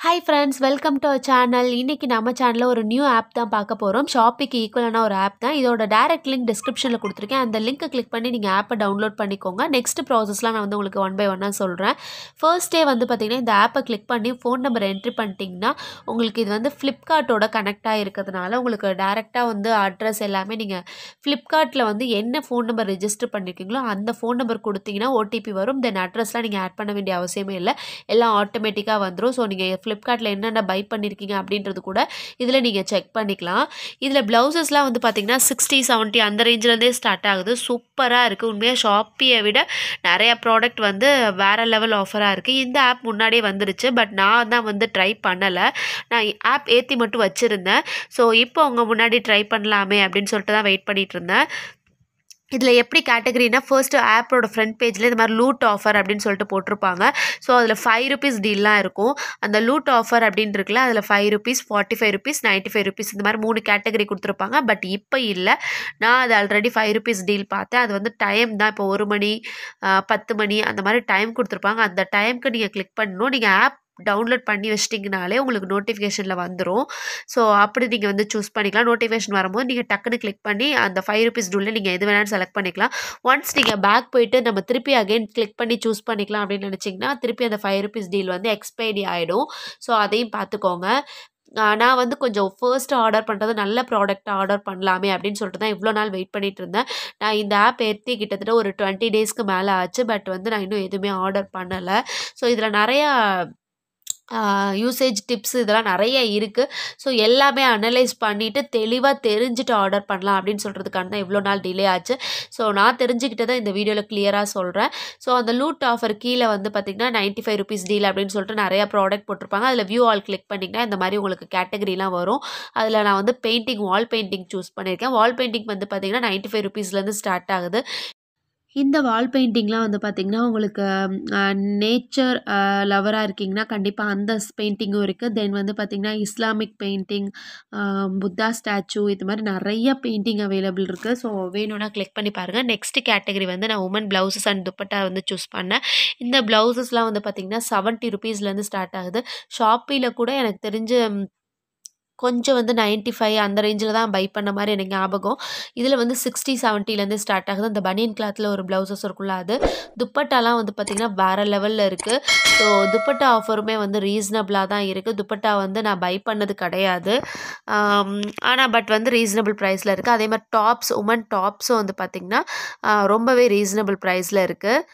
hi friends welcome to our channel இன்றைக்கி நம்ம சேனலில் ஒரு நியூ ஆப் தான் பார்க்க போகிறோம் ஷாப்பிக்கு ஈக்குவலான ஒரு ஆப் தான் இதோட டேரக்ட் லிங்க் டிஸ்கிரிப்ஷனில் கொடுத்துருக்கேன் அந்த லிங்க்கை கிளிக் பண்ணி நீங்கள் ஆப்பை டவுன்லோட் பண்ணிக்கோங்க நெக்ஸ்ட் ப்ராசஸ்லாம் நான் வந்து உங்களுக்கு ஒன் பை ஒன்னாக சொல்கிறேன் ஃபர்ஸ்ட் டே வந்து பார்த்திங்கன்னா இந்த ஆப்பை கிளிக் பண்ணி ஃபோன் நம்பர் என்ட்ரி பண்ணிட்டீங்கன்னா உங்களுக்கு இது வந்து ஃப்ளிப்கார்ட்டோட கனெக்ட் ஆகிருக்கிறதுனால உங்களுக்கு டேரெக்டாக வந்து அட்ரஸ் எல்லாமே நீங்கள் ஃப்ளிப்கார்ட்டில் வந்து என்ன ஃபோன் நம்பர் ரிஜிஸ்டர் பண்ணியிருக்கீங்களோ அந்த ஃபோன் நம்பர் கொடுத்தீங்கன்னா ஓடிபி வரும் தென் அட்ரஸ்லாம் நீங்கள் ஆட் பண்ண வேண்டிய அவசியமே இல்லை எல்லாம் ஆட்டோமேட்டிக்காக வந்துடும் ஸோ நீங்கள் ஃப்ளிப்கார்ட்டில் என்னென்ன பை பண்ணியிருக்கீங்க அப்படின்றது கூட இதில் நீங்கள் செக் பண்ணிக்கலாம் இதில் ப்ளவுசஸ்லாம் வந்து பார்த்திங்கன்னா சிக்ஸ்டி செவன்ட்டி அந்த ரேஞ்சிலேருந்தே ஸ்டார்ட் ஆகுது சூப்பராக இருக்குது உண்மையாக ஷாப்பியை விட நிறைய ப்ராடக்ட் வந்து வேறு லெவல் ஆஃபராக இருக்குது இந்த ஆப் முன்னாடியே வந்துருச்சு பட் நான் தான் வந்து ட்ரை பண்ணலை நான் ஆப் ஏற்றி மட்டும் வச்சுருந்தேன் ஸோ இப்போ உங்கள் முன்னாடி ட்ரை பண்ணலாமே அப்படின்னு சொல்லிட்டு தான் வெயிட் பண்ணிகிட்டு இருந்தேன் இதில் எப்படி கேட்டகரினா ஃபர்ஸ்ட்டு ஆப்போட ஃப்ரண்ட் பேஜில் இந்த மாதிரி லூட் ஆஃபர் அப்படின்னு சொல்லிட்டு போட்டிருப்பாங்க ஸோ அதில் ஃபைவ் ருபீஸ் டீல்லாம் இருக்கும் அந்த லூட் ஆஃபர் அப்படின்னு இருக்குல்ல அதில் five rupees forty five rupees ninety five rupees இந்த மாதிரி மூணு கேட்டகரி கொடுத்துருப்பாங்க பட் இப்போ இல்லை நான் அது ஆல்ரெடி ஃபைவ் ருபீஸ் டீல் பார்த்தேன் அது வந்து டைம் தான் இப்போ ஒரு மணி பத்து மணி அந்த மாதிரி டைம் கொடுத்துருப்பாங்க அந்த டைமுக்கு நீங்கள் கிளிக் பண்ணணும் நீங்கள் ஆப் டவுன்லோட் பண்ணி வச்சிட்டிங்கனாலே உங்களுக்கு நோட்டிஃபிகேஷனில் வந்துடும் ஸோ அப்படி நீங்கள் வந்து சூஸ் பண்ணிக்கலாம் நோட்டிஃபிகேஷன் வரும்போது நீங்கள் டக்குன்னு கிளிக் பண்ணி அந்த ஃபைவ் ருபீஸ் டூலில் நீங்கள் எது வேணாலும் செலக்ட் பண்ணிக்கலாம் ஒன்ஸ் நீங்கள் பேக் போயிட்டு நம்ம திருப்பி அகைன் கிளிக் பண்ணி சூஸ் பண்ணிக்கலாம் அப்படின்னு நினச்சிங்கன்னா திருப்பி அந்த ஃபைவ் ருபீஸ் டீல் வந்து எக்ஸ்பைரி ஆகிடும் ஸோ அதையும் பார்த்துக்கோங்க நான் வந்து கொஞ்சம் ஃபர்ஸ்ட் ஆர்டர் பண்ணுறது நல்ல ப்ராடக்ட் ஆர்டர் பண்ணலாமே அப்படின்னு சொல்லிட்டு தான் இவ்வளோ நாள் வெயிட் பண்ணிகிட்டு இருந்தேன் நான் இந்த ஆப் ஏற்றி கிட்டத்தட்ட ஒரு டுவெண்ட்டி டேஸ்க்கு மேலே ஆச்சு பட் வந்து நான் இன்னும் எதுவுமே ஆர்டர் பண்ணலை ஸோ இதில் நிறையா யூசேஜ் டிப்ஸ் இதெல்லாம் நிறைய இருக்குது ஸோ எல்லாமே அனலைஸ் பண்ணிவிட்டு தெளிவாக தெரிஞ்சுட்டு ஆர்டர் பண்ணலாம் அப்படின்னு சொல்கிறதுக்கான தான் இவ்வளோ நாள் டிலே ஆச்சு ஸோ நான் தெரிஞ்சுக்கிட்டதை இந்த வீடியோவில் கிளியராக சொல்கிறேன் ஸோ அந்த லூட் ஆஃபர் கீழே வந்து பார்த்திங்கன்னா நைன்ட்டி ஃபைவ் ருபீஸ் டீல் அப்படின்னு சொல்லிட்டு நிறையா ப்ராடக்ட் போட்டிருப்பாங்க அதில் வியூ ஆல் கிளிக் பண்ணிங்கன்னா இந்த மாதிரி உங்களுக்கு கேட்டகரிலாம் வரும் அதில் நான் வந்து பெயிண்டிங் வால் பெயிண்டிங் சூஸ் பண்ணியிருக்கேன் வால் பெயிண்டிங் வந்து பார்த்திங்கன்னா நைன்ட்டி ஃபைவ் ருபீஸ்லேருந்து ஸ்டார்ட் ஆகுது இந்த வால் பெயிண்டிங்லாம் வந்து பார்த்திங்கன்னா உங்களுக்கு நேச்சர் லவராக இருக்கீங்கன்னா கண்டிப்பாக அந்த பெயிண்டிங்கும் இருக்குது தென் வந்து பார்த்திங்கன்னா இஸ்லாமிக் பெயிண்டிங் புத்தா ஸ்டாச்சு இது மாதிரி நிறைய பெயிண்டிங் அவைலபிள் இருக்குது ஸோ வேணும்னா கிளிக் பண்ணி பாருங்கள் நெக்ஸ்ட் கேட்டகரி வந்து நான் உமன் ப்ளவுசஸ் அண்ட் துப்பட்டா வந்து சூஸ் பண்ணேன் இந்த ப்ளவுசஸ்லாம் வந்து பார்த்திங்கன்னா செவன்ட்டி ருபீஸ்லேருந்து ஸ்டார்ட் ஆகுது ஷாப்பியில் கூட எனக்கு தெரிஞ்சு கொஞ்சம் வந்து நைன்ட்டி ஃபைவ் அந்த ரேஞ்சில் தான் பை பண்ண மாதிரி எனக்கு ஞாபகம் இதில் வந்து சிக்ஸ்டி செவன்ட்டிலேருந்து ஸ்டார்ட் ஆகுது அந்த பனியன் கிளாத்தில் ஒரு ப்ளவுசஸ் இருக்குல்ல அது துப்பட்டாலாம் வந்து பார்த்திங்கன்னா வேறு லெவலில் இருக்குது ஸோ துப்பட்டா ஆஃபருமே வந்து ரீசனபிளாக தான் இருக்குது துப்பட்டா வந்து நான் பை பண்ணது கிடையாது ஆனால் பட் வந்து ரீசனபிள் ப்ரைஸில் இருக்குது அதே மாதிரி டாப்ஸ் உமன் டாப்ஸும் வந்து பார்த்திங்கன்னா ரொம்பவே ரீசனபிள் ப்ரைஸில் இருக்குது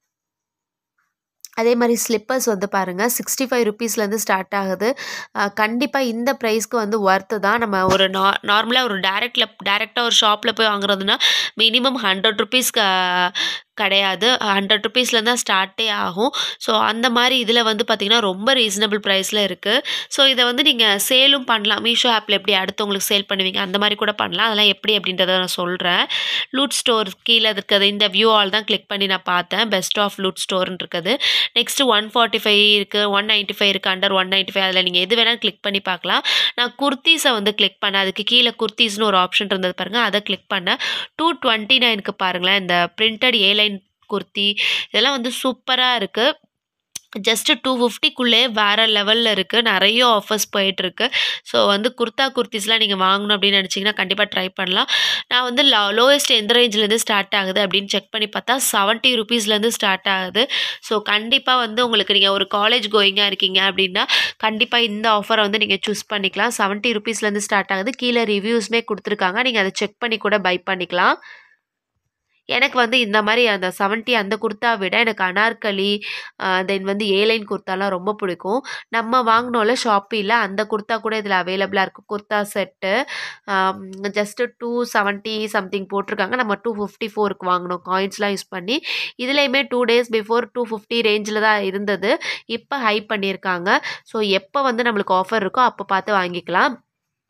அதே மாதிரி ஸ்லிப்பர்ஸ் வந்து பாருங்கள் சிக்ஸ்டி ஃபைவ் ருப்பீஸ்லேருந்து ஸ்டார்ட் ஆகுது கண்டிப்பாக இந்த ப்ரைஸ்க்கு வந்து ஒர்த்து தான் நம்ம ஒரு நா நார்மலாக ஒரு டேரெக்டில் டேரெக்டாக ஒரு ஷாப்பில் போய் வாங்குறதுனா மினிமம் ஹண்ட்ரட் ருபீஸ்க்கு கிடையாது ஹண்ட்ரட் ருபீஸ்லேருந்து தான் ஸ்டார்ட்டே ஆகும் ஸோ அந்த மாதிரி இதில் வந்து பார்த்திங்கன்னா ரொம்ப ரீசனபிள் ப்ரைஸில் இருக்குது ஸோ இதை வந்து நீங்கள் சேலும் பண்ணலாம் மீஷோ ஆப்பில் எப்படி அடுத்தவங்களுக்கு சேல் பண்ணுவீங்க அந்த மாதிரி கூட பண்ணலாம் அதெல்லாம் எப்படி அப்படின்றத நான் சொல்கிறேன் லூட் ஸ்டோர் கீழே இருக்கிறது இந்த வியூ ஆல் தான் கிளிக் பண்ணி நான் பார்த்தேன் பெஸ்ட் ஆஃப் லூட் ஸ்டோர்னு இருக்குது நெக்ஸ்ட்டு ஒன் ஃபார்ட்டி ஃபைவ் இருக்குது ஒன் நைன்ட்டி ஃபைவ் இருக்குது அண்டர் ஒன் நைன்ட்டி ஃபைவ் அதில் நீங்கள் எது வேணால் கிளிக் பண்ணி பார்க்கலாம் நான் குர்த்தீஸை வந்து கிளிக் பண்ணேன் அதுக்கு கீழே குர்த்தீஸ்னு ஒரு ஆப்ஷன் இருந்தது பாருங்கள் அதை கிளிக் பண்ணேன் டூ டுவெண்ட்டி நைனுக்கு பாருங்களேன் இந்த பிரிண்டட் ஏ லைன் குர்த்தி இதெல்லாம் வந்து சூப்பராக இருக்குது ஜஸ்ட்டு டூ ஃபிஃப்டிக்குள்ளே வேறு லெவலில் இருக்குது நிறைய ஆஃபர்ஸ் போயிட்டுருக்கு ஸோ வந்து குர்த்தா குர்த்திஸ்லாம் நீங்கள் வாங்கணும் அப்படின்னு நினச்சிங்கன்னா கண்டிப்பாக ட்ரை பண்ணலாம் நான் வந்து லோ லோவஸ்ட் எந்த ரேஞ்சிலேருந்து ஸ்டார்ட் ஆகுது அப்படின்னு செக் பண்ணி பார்த்தா செவன்ட்டி ருபீஸ்லேருந்து ஸ்டார்ட் ஆகுது ஸோ கண்டிப்பாக வந்து உங்களுக்கு நீங்கள் ஒரு காலேஜ் கோயிங்காக இருக்கீங்க அப்படின்னா கண்டிப்பாக இந்த ஆஃபரை வந்து நீங்கள் சூஸ் பண்ணிக்கலாம் செவன்ட்டி ருபீஸ்லேருந்து ஸ்டார்ட் ஆகுது கீழே ரிவ்யூஸுமே கொடுத்துருக்காங்க நீங்கள் அதை செக் பண்ணி கூட பை பண்ணிக்கலாம் எனக்கு வந்து இந்த மாதிரி அந்த செவன்ட்டி அந்த குர்த்தா விட எனக்கு அனார்கலி தென் வந்து ஏலைன் குர்த்தாலாம் ரொம்ப பிடிக்கும் நம்ம வாங்கினோம்ல ஷாப்பியில் அந்த குர்த்தா கூட இதில் அவைலபிளாக இருக்குது kurta set just two seventy something போட்டிருக்காங்க நம்ம டூ ஃபிஃப்டி ஃபோருக்கு வாங்கினோம் காயின்ஸ்லாம் யூஸ் பண்ணி இதுலேயுமே two days before two fifty ரேஞ்சில் தான் இருந்தது இப்போ ஹை பண்ணியிருக்காங்க ஸோ எப்போ வந்து நம்மளுக்கு ஆஃபர் இருக்கோ அப்போ பார்த்து வாங்கிக்கலாம்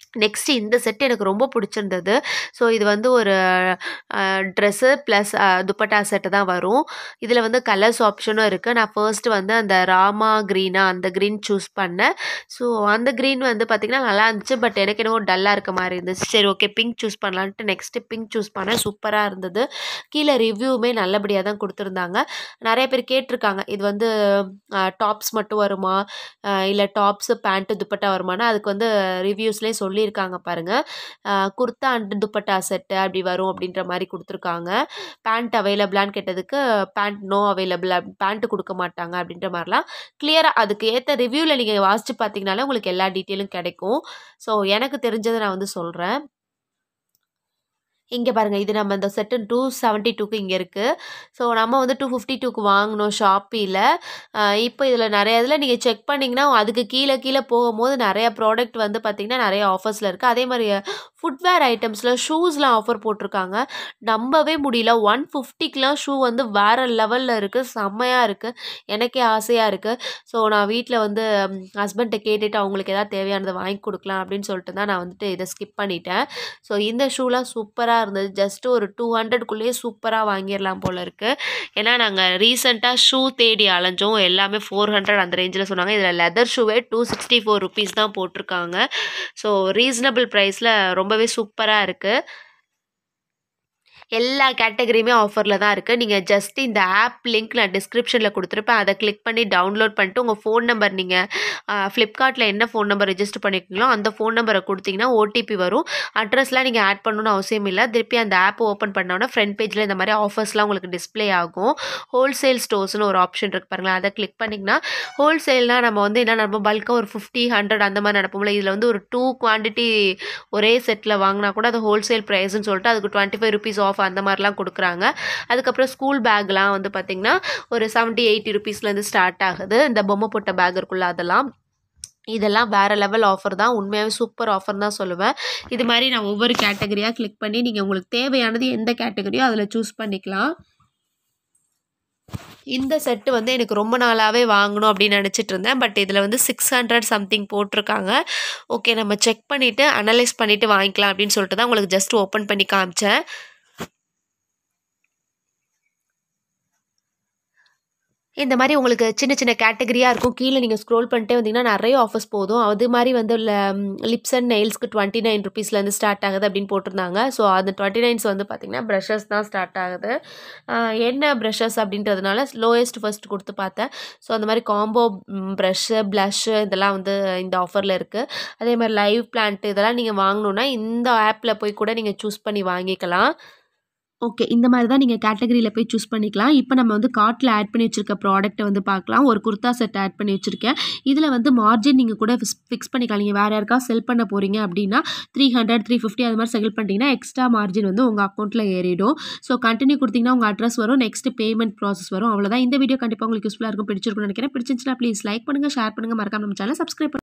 நெக்ஸ்ட்டு இந்த செட் எனக்கு ரொம்ப பிடிச்சிருந்தது ஸோ இது வந்து ஒரு ட்ரெஸ்ஸு ப்ளஸ் துப்பட்டா செட்டு தான் வரும் இதில் வந்து கலர்ஸ் ஆப்ஷனும் இருக்குது நான் ஃபர்ஸ்ட்டு வந்து அந்த ராமா க்ரீனா அந்த க்ரீன் சூஸ் பண்ணேன் ஸோ அந்த க்ரீன் வந்து பார்த்திங்கன்னா நல்லா இருந்துச்சு பட் எனக்கு என்னவோ டல்லாக இருக்க மாதிரி இருந்துச்சு சரி ஓகே பிங்க் சூஸ் பண்ணலான்ட்டு நெக்ஸ்ட்டு பிங்க் சூஸ் பண்ணேன் சூப்பராக இருந்தது கீழே ரிவ்யூவுமே நல்லபடியாக தான் கொடுத்துருந்தாங்க நிறைய பேர் கேட்டிருக்காங்க இது வந்து டாப்ஸ் மட்டும் வருமா இல்லை டாப்ஸு பேண்ட்டு துப்பட்டா வருமானா அதுக்கு வந்து ரிவ்யூஸ்லேயே சொல்லியிருக்காங்க பாருங்கள் குர்த்தா அண்ட் துப்பட்டா செட்டு அப்படி வரும் அப்படின்ற மாதிரி கொடுத்துருக்காங்க பேண்ட் அவைலபிளான்னு கேட்டதுக்கு பேண்ட் நோ அவைலபிள் பேண்ட்டு கொடுக்க மாட்டாங்க அப்படின்ற மாதிரிலாம் கிளியராக அதுக்கு ஏற்ற ரிவ்யூவில் நீங்கள் வாசித்து பார்த்தீங்கனாலே உங்களுக்கு எல்லா டீட்டெயிலும் கிடைக்கும் ஸோ எனக்கு தெரிஞ்சதை நான் வந்து சொல்கிறேன் இங்கே பாருங்கள் இது நம்ம இந்த செட்டு டூ செவன்ட்டி டூக்கு இங்கே இருக்குது ஸோ நம்ம வந்து டூ ஃபிஃப்டி டூக்கு வாங்கினோம் ஷாப்பியில் இப்போ இதில் நிறைய இதில் நீங்கள் செக் பண்ணிங்கன்னா அதுக்கு கீழே கீழே போகும்போது நிறைய ப்ராடக்ட் வந்து பார்த்திங்கன்னா நிறைய ஆஃபர்ஸில் இருக்குது அதே மாதிரி ஃபுட்வேர் ஐட்டம்ஸில் ஷூஸ்லாம் ஆஃபர் போட்டிருக்காங்க நம்பவே முடியல ஒன் ஃபிஃப்டிக்கெலாம் ஷூ வந்து வேறு லெவலில் இருக்குது செம்மையாக இருக்குது எனக்கே ஆசையாக இருக்குது ஸோ நான் வீட்டில் வந்து ஹஸ்பண்ட்டை கேட்டுட்டு அவங்களுக்கு எதாவது தேவையானதை வாங்கி கொடுக்கலாம் அப்படின்னு சொல்லிட்டு தான் நான் வந்துட்டு இதை ஸ்கிப் பண்ணிட்டேன் ஸோ இந்த ஷூலாம் சூப்பராக இருந்தது ஜஸ்ட்டு ஒரு டூ ஹண்ட்ரட்குள்ளேயே சூப்பராக வாங்கிடலாம் போல் இருக்குது ஏன்னா நாங்கள் ரீசெண்டாக ஷூ தேடி அலைஞ்சோம் எல்லாமே ஃபோர் ஹண்ட்ரட் அந்த ரேஞ்சில் சொன்னாங்க இதில் லெதர் ஷூவே டூ சிக்ஸ்டி ஃபோர் ருபீஸ் தான் போட்டிருக்காங்க ஸோ ரீசனபிள் ப்ரைஸில் ரொம்பவே சூப்பராக இருக்குது எல்லா கேட்டகரியுமே ஆஃபரில் தான் இருக்குது நீங்கள் ஜஸ்ட் இந்த ஆப் லிங்க் நான் டிஸ்கிரிப்ஷனில் கொடுத்துருப்பேன் அதை கிளிக் பண்ணி டவுன்லோட் பண்ணிட்டு உங்கள் ஃபோன் நம்பர் நீங்கள் ஃப்ளிப்கார்ட்டில் என்ன ஃபோன் நம்பர் ரெஜிஸ்டர் பண்ணியிருக்கீங்களோ அந்த ஃபோன் நம்பரை கொடுத்தீங்கன்னா ஓடிபி வரும் அட்ரஸ்லாம் நீங்கள் ஆட் பண்ணணும்னு அவசியம் இல்லை திருப்பி அந்த ஆப் ஓப்பன் பண்ணோன்னா ஃப்ரண்ட் பேஜில் இந்த மாதிரி ஆஃபர்ஸ்லாம் உங்களுக்கு டிஸ்ப்ளே ஆகும் ஹோல்சேல் ஸ்டோர்ஸ்னு ஒரு ஆப்ஷன் இருக்குது பாருங்களேன் அதை கிளிக் பண்ணிங்கன்னா ஹோல்சேல்னால் நம்ம வந்து என்ன நம்ம பல்காக ஒரு ஃபிஃப்டி ஹண்ட்ரட் அந்த மாதிரி நடப்போம்ல இதில் வந்து ஒரு டூ குவான்டிட்டி ஒரே செட்டில் வாங்கினா கூட அது ஹோல்சேல் ப்ரைஸ்னு சொல்லிட்டு அதுக்கு டுவெண்ட்டி ஃபைவ் ருபீஸ் ஆஃப் அந்த மாதிரிலாம் கொடுக்குறாங்க அதுக்கப்புறம் ஸ்கூல் பேக்லாம் வந்து பார்த்திங்கன்னா ஒரு செவன்ட்டி எயிட்டி ருபீஸ்லேருந்து ஸ்டார்ட் ஆகுது இந்த பொம்மை போட்ட பேக் இருக்குல்ல அதெல்லாம் இதெல்லாம் வேறு லெவல் ஆஃபர் தான் உண்மையாகவே சூப்பர் ஆஃபர் தான் சொல்லுவேன் இது மாதிரி நான் ஒவ்வொரு கேட்டகரியாக கிளிக் பண்ணி நீங்கள் உங்களுக்கு தேவையானது எந்த கேட்டகரியோ அதில் சூஸ் பண்ணிக்கலாம் இந்த செட்டு வந்து எனக்கு ரொம்ப நாளாகவே வாங்கணும் அப்படின்னு நினச்சிட்டு இருந்தேன் பட் இதில் வந்து சிக்ஸ் ஹண்ட்ரட் சம்திங் போட்டிருக்காங்க ஓகே நம்ம செக் பண்ணிவிட்டு அனலைஸ் பண்ணிவிட்டு வாங்கிக்கலாம் அப்படின்னு சொல்லிட்டு தான் உங்களுக்கு ஜஸ்ட் ஓப்பன் பண்ணி காமிச்சேன் இந்த மாதிரி உங்களுக்கு சின்ன சின்ன கேட்டகரியாக இருக்கும் கீழே நீங்கள் ஸ்க்ரோல் பண்ணிட்டே வந்தீங்கன்னா நிறைய ஆஃபர்ஸ் போதும் அது மாதிரி வந்து லிப்ஸ் அண்ட் நெயில்ஸ்க்கு டுவெண்ட்டி நைன் ருபீஸ்லேருந்து ஸ்டார்ட் ஆகுது அப்படின்னு போட்டிருந்தாங்க ஸோ அந்த டுவெண்ட்டி நைன்ஸ் வந்து பார்த்திங்கன்னா ப்ரஷஸ் தான் ஸ்டார்ட் ஆகுது என்ன ப்ரஷஸ் அப்படின்றதுனால லோயஸ்ட் ஃபர்ஸ்ட் கொடுத்து பார்த்தேன் ஸோ அந்த மாதிரி காம்போ ப்ரஷ்ஷு ப்ளஷ்ஷு இதெல்லாம் வந்து இந்த ஆஃபரில் இருக்குது அதே மாதிரி லைவ் பிளான்ட் இதெல்லாம் நீங்கள் வாங்கணுன்னா இந்த ஆப்பில் போய் கூட நீங்கள் சூஸ் பண்ணி வாங்கிக்கலாம் ஓகே இந்த மாதிரி தான் நீங்கள் கேட்டகரியில் போய் சூஸ் பண்ணிக்கலாம் இப்போ நம்ம வந்து கார்ட்டில் ஆட் பண்ணி வச்சுருக்க ப்ராடக்ட்டை வந்து பார்க்கலாம் ஒரு குர்த்தா செட் ஆட் பண்ணி வச்சுருக்கேன் இதில் வந்து மார்ஜின் நீங்கள் கூட ஃபிக்ஸ் பண்ணிக்கலாம் நீங்கள் வேறு யாருக்கா செல் பண்ண போகிறீங்க அப்படின்னா த்ரீ ஹண்ட்ரட் த்ரீ ஃபிஃப்டி அது மாதிரி செல் பண்ணிட்டீங்கன்னா எக்ஸ்ட்ரா மார்ஜின் வந்து உங்கள் அக்கௌண்ட்டில் ஏறிடும் ஸோ கண்டினியூ கொடுத்தீங்கன்னா உங்கள் அட்ரஸ் வரும் நெக்ஸ்ட் பேமெண்ட் ப்ராசஸ் வரும் அவ்வளோதான் இந்த வீடியோ கண்டிப்பாக உங்களுக்கு யூஸ்ஃபுல்லாக இருக்கும் பிடிச்சிருக்கும்னு நினைக்கிறேன் பிடிச்சிருந்துச்சுன்னா ப்ளீஸ் லைக் பண்ணுங்கள் ஷேர் பண்ணுங்கள் மறக்காம நம்ம சேனல் சப்ஸ்கிரைப்